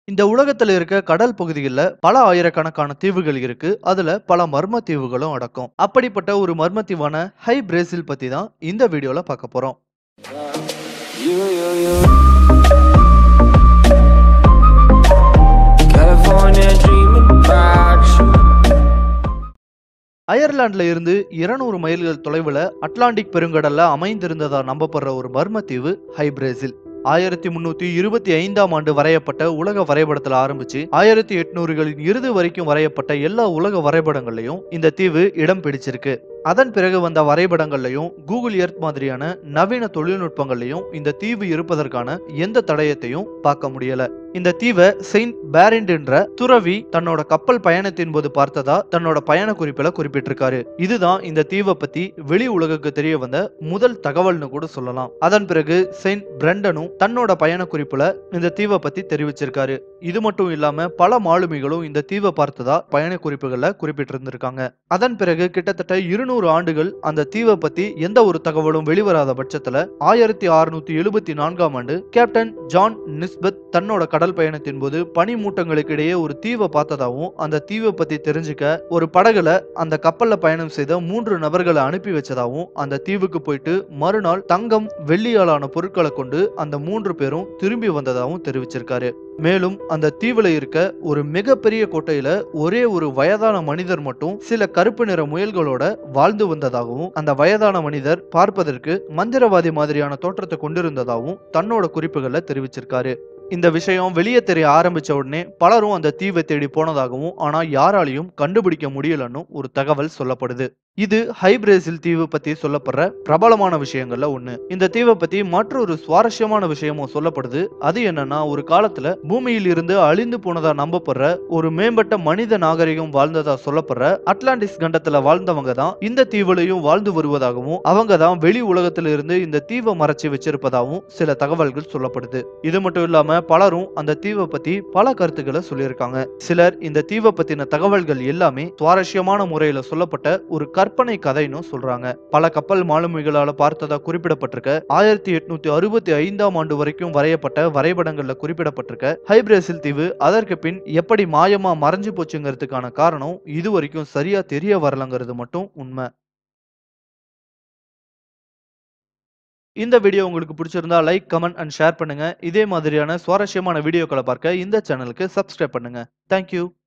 இந்த உலகத்துல இருக்க கடல் பகுதிகள்ல பல ஆயிரக்கணக்கான தீவுகள் இருக்கு. அதுல பல மர்ம தீவுகளும் அடக்கம். அப்படிப்பட்ட ஒரு மர்ம தீவான ஹை பிரேசில் பத்தி தான் இந்த வீடியோல பார்க்க போறோம். You, you, you. California dreaming about you. அயர்லாந்துல இருந்து 200 மைல்கள் தொலைவுல அட்லாண்டிக் பெருங்கடல்ல அமைந்திருந்ததா நம்பப்படுற ஒரு மர்ம தீவு ஹை பிரேசில். 1325ஆம் ஆண்டு வரையப்பட்ட உலக வரைபடத்துல ஆரம்பிச்சு 1800களின் இறுதி வரைக்கும் வரையப்பட்ட எல்லா உலக வரைபடங்கள்லயும் இந்த தீவு இடம் பிடிச்சிருக்கு. அதன் பிறகு வந்த வரைபடங்கள்லயும் கூகுள் எர்த் மாதிரியான நவீன தொழில்நுட்பங்கள்லயும் இந்த தீவு இருப்பதற்கான எந்த தடயத்தையும் பார்க்க முடியல. இந்த தீவை செயின்ட் பேரண்ட் என்ற துறவி தன்னோட கப்பல் பயணத்தின் போது பார்த்ததா தன்னோட பயண குறிப்பில குறிப்பிட்டிருக்காரு. இதுதான் இந்த தீவை பத்தி வெளி உலகுக்கு தெரிய வந்த முதல் தகவல்னு கூட சொல்லலாம். அதன் பிறகு செயின்ட் பிரண்டனும் தன்னோட பயண குறிப்புல இந்த தீவை பத்தி தெரிவிச்சிருக்காரு. இது மட்டும் இல்லாம பல மாலுமிகளும் இந்த தீவை பார்த்ததா பயண குறிப்புகள்ல குறிப்பிட்டிருந்திருக்காங்க. அதன் பிறகு கிட்டத்தட்ட 200 ஆண்டுகள் அந்த தீவை பத்தி எந்த ஒரு தகவலும் வெளிவராத பட்சத்துல 1674ஆம் ஆண்டு கேப்டன் ஜான் நிஸ்பெத் தன்னோட கடல் பயணத்தின் போது பனி மூட்டங்களுக்கு இடையே ஒரு தீவை பார்த்ததாவும் அந்த தீவை பத்தி தெரிஞ்சுக்க ஒரு படகுல அந்த கப்பல்ல பயணம் செய்த மூன்று நபர்களை அனுப்பி வச்சதாவும் அந்த தீவுக்கு போயிட்டு மறுநாள் தங்கம் வெள்ளியாலான பொருட்களை கொண்டு அந்த மூன்று பேரும் திரும்பி வந்ததாகவும் தெரிவிச்சிருக்காரு. மேலும் அந்த தீவுல இருக்க ஒரு மிகப்பெரிய கோட்டையில ஒரே ஒரு வயதான மனிதர் மட்டும் சில கருப்பு நிற முயல்களோட வாழ்ந்து வந்ததாகவும் அந்த வயதான மனிதர் பார்ப்பதற்கு மந்திரவாதி மாதிரியான தோற்றத்தை கொண்டிருந்ததாகவும் தன்னோட குறிப்புகள்ல தெரிவிச்சிருக்காரு. இந்த விஷயம் வெளியே தெரிய ஆரம்பிச்ச உடனே பலரும் அந்த தீவை தேடி போனதாகவும் ஆனா யாராலையும் கண்டுபிடிக்க முடியலன்னு ஒரு தகவல் சொல்லப்படுது. இது ஹை பிரேசில் தீவு பத்தி சொல்லப்படுற பிரபலமான விஷயங்கள்ல ஒண்ணு. இந்த தீவை பத்தி மற்றொரு சுவாரஸ்யமான விஷயமும் சொல்லப்படுது. அது என்னன்னா ஒரு காலத்துல பூமியில் இருந்து அழிந்து போனதா நம்பப்படுற ஒரு மேம்பட்ட மனித நாகரிகம் வாழ்ந்ததா சொல்லப்படுற அட்லாண்டிஸ் கண்டத்துல வாழ்ந்தவங்க தான் இந்த தீவுலையும் வாழ்ந்து வருவதாகவும் அவங்க தான் வெளி உலகத்துல இருந்து இந்த தீவை மறைச்சு வச்சிருப்பதாகவும் சில தகவல்கள் சொல்லப்படுது. இது மட்டும் இல்லாம பலரும் அந்த தீவை பத்தி பல கருத்துக்களை சொல்லியிருக்காங்க. சிலர் இந்த தீவை பத்தின தகவல்கள் எல்லாமே சுவாரஸ்யமான முறையில சொல்லப்பட்ட ஒரு கற்பனை கதைன்னு சொல்றாங்க. பல கப்பல் மாலுமிகளால பார்த்ததா குறிப்பிடப்பட்டிருக்க 1865ஆம் ஆண்டு வரைக்கும் வரையப்பட்ட வரைபடங்கள்ல குறிப்பிடப்பட்டிருக்க ஹை பிரேசில் தீவு அதற்கு பின் எப்படி மாயமா மறைஞ்சு போச்சுங்கிறதுக்கான காரணம் இதுவரைக்கும் சரியா தெரிய வரலங்கிறது மட்டும் உண்மை. இந்த வீடியோ உங்களுக்கு பிடிச்சிருந்தா லைக், கமெண்ட் அண்ட் ஷேர் பண்ணுங்க. இதே மாதிரியான சுவாரஸ்யமான வீடியோக்களை பார்க்க இந்த சேனலுக்கு சப்ஸ்கிரைப் பண்ணுங்க. Thank you.